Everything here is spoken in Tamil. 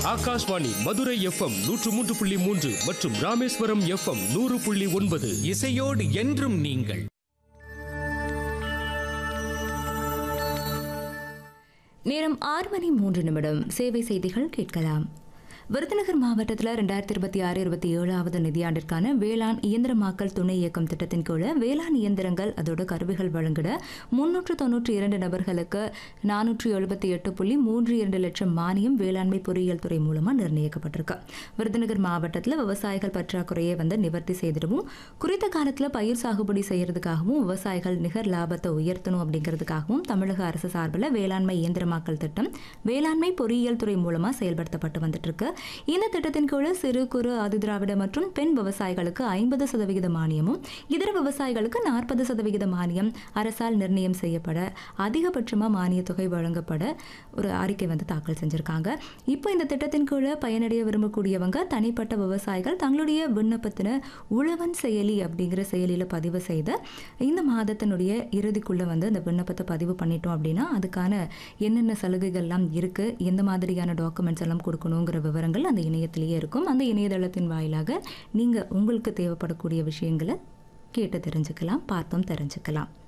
ஆகாஷ்வாணி மதுரை எஃப்எம் நூற்று மூன்று புள்ளி மூன்று மற்றும் ராமேஸ்வரம் எஃப்எம் நூறு புள்ளி ஒன்பது இசையோடு என்றும் நீங்கள் நேரம் ஆறு மணி மூன்று நிமிடம் சேவை செய்திகள் கேட்கலாம் விருதுநகர் மாவட்டத்தில் ரெண்டாயிரத்தி இருபத்தி ஆறு இருபத்தி ஏழாவது நிதியாண்டிற்கான வேளாண் இயந்திரமாக்கல் துணை இயக்கம் திட்டத்தின் கீழ் வேளாண் இயந்திரங்கள் அதோட கருவிகள் வழங்கிட முன்னூற்று தொன்னூற்றி இரண்டு நபர்களுக்கு நானூற்றி எழுபத்தி எட்டு புள்ளி மூன்று இரண்டு லட்சம் மானியம் வேளாண்மை பொறியியல் துறை மூலமாக நிர்ணயிக்கப்பட்டிருக்கு விருதுநகர் மாவட்டத்தில் விவசாயிகள் பற்றாக்குறையை வந்து நிவர்த்தி செய்திடவும் குறித்த காலத்தில் பயிர் சாகுபடி செய்யறதுக்காகவும் விவசாயிகள் நிகர் லாபத்தை உயர்த்தணும் அப்படிங்கிறதுக்காகவும் தமிழக அரசு சார்பில் வேளாண்மை இயந்திரமாக்கல் திட்டம் வேளாண்மை பொறியியல் துறை மூலமாக செயல்படுத்தப்பட்டு வந்துட்டு இருக்கு இந்த திட்டத்தின் கீழ் சிறு குறு ஆதிதிராவிட மற்றும் பெண் விவசாயிகளுக்கு ஐம்பது சதவிகித மானியமும் இதர விவசாயிகளுக்கு நாற்பது சதவிகித மானியம் அரசால் நிர்ணயம் செய்யப்பட அதிகபட்சமாக மானியத் தொகை வழங்கப்பட ஒரு அறிக்கை வந்து தாக்கல் செஞ்சிருக்காங்க இப்போ இந்த திட்டத்தின் கீழ் பயனடைய விரும்பக்கூடியவங்க தனிப்பட்ட விவசாயிகள் தங்களுடைய விண்ணப்பத்தின உழவன் செயலி அப்படிங்கிற செயலியில் பதிவு செய்து இந்த மாதத்தினுடைய இறுதிக்குள்ளே வந்து அந்த விண்ணப்பத்தை பதிவு பண்ணிட்டோம் அப்படின்னா அதுக்கான என்னென்ன சலுகைகள்லாம் இருக்குது எந்த மாதிரியான டாக்குமெண்ட்ஸ் எல்லாம் கொடுக்கணுங்கிற விவரங்கள் அந்த இணையத்திலேயே இருக்கும் அந்த இணையதளத்தின் வாயிலாக நீங்கள் உங்களுக்கு தேவைப்படக்கூடிய விஷயங்களை கேட்டு தெரிஞ்சுக்கலாம் பார்த்தும் தெரிஞ்சுக்கலாம்